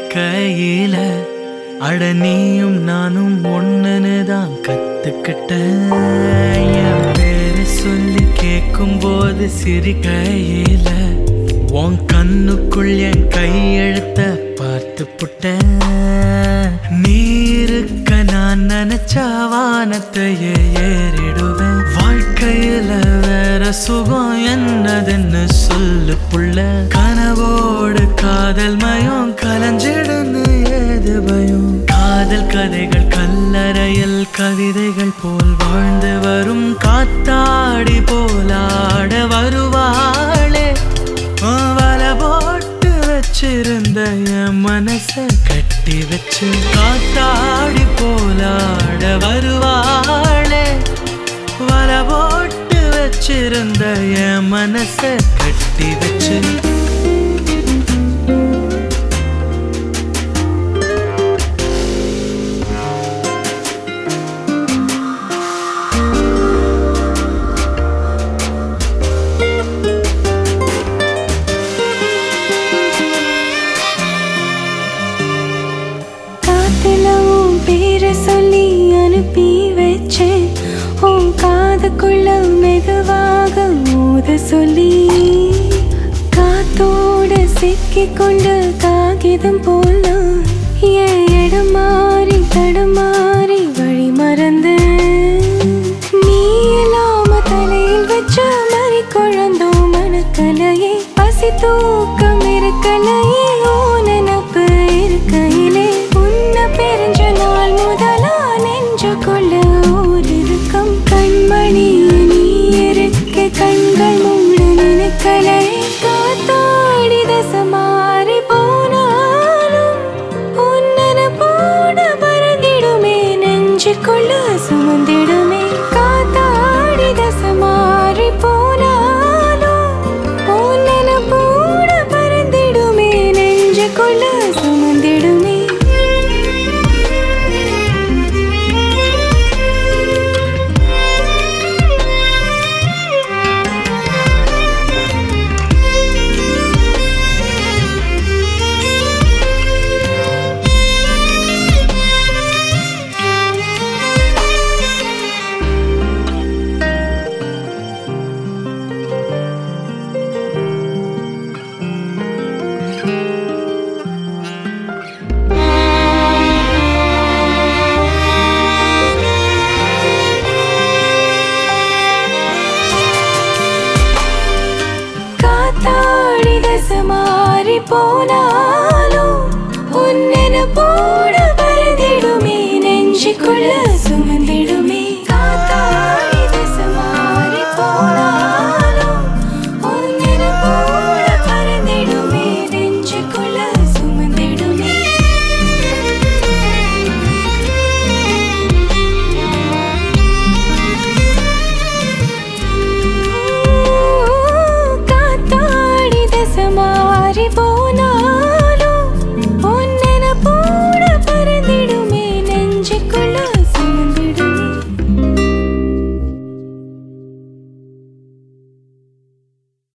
சிரிக்கையில அட நீயும் நானும் ஒண்ணுன்னு தான் கத்துக்கிட்டேன் என் பேரு சொல்லி கேட்கும் போது சிரிக்கையில உன் கண்ணுக்குள் என் கையெழுத்த பார்த்து புட்டேன் நீ இருக்க நான் நினைச்ச வானத்தையே ஏறிடுவேன் வாழ்க்கையில வேற சுகம் என்னதுன்னு சொல்லு புள்ள கனவோடு காதல் மயம் கலஞ்சிடுன்னு ஏது பயம் காதல் கதைகள் கல்லறையில் கவிதைகள் போல் வாழ்ந்து வரும் காத்தாடி போலாட வருவாளே உன் வலை போட்டு வச்சிருந்த என் மனச கட்டி வச்சு காத்தாடி போலாட வருவாளே வலை போட்டு வச்சிருந்த என் மனச கட்டி வச்சு காத்துல உன் பேரை சொல்லி அனுப்பி வச்சேன் உன் காதுக்குள்ள மெதுவாக ஊத சொல்லி காத்தோட சிக்கிக் கொண்டு காகிதம் போல என் இடம் மாறி தடுமாறி வழி மறந்து நீ இல்லாம தலையில் வச்ச மறி குழந்தோம் மனக்கலையே பசி தூக்கம் இருக்கலையே ஓ நினப்பு இருக்கையிலே உன்னை பிரிஞ்ச நாள் முதலா நெஞ்சுக்குள்ள ஓர் இருக்கும் கண்மணி நீ இருக்க கண்கள் மூடு நினைக்கலை காத்தாடி தசை மாறி போனாலும் உன்னன போட பறந்திடுமே நெஞ்சுக்குள்ள சுமந்திடுமே காத்தாடி தசை மாறி போனாலும் உன்னன போட பறந்திடுமே நெஞ்சுக்குள்ள சுமந்திடுமே காத்தாடி தசை மாறி போனா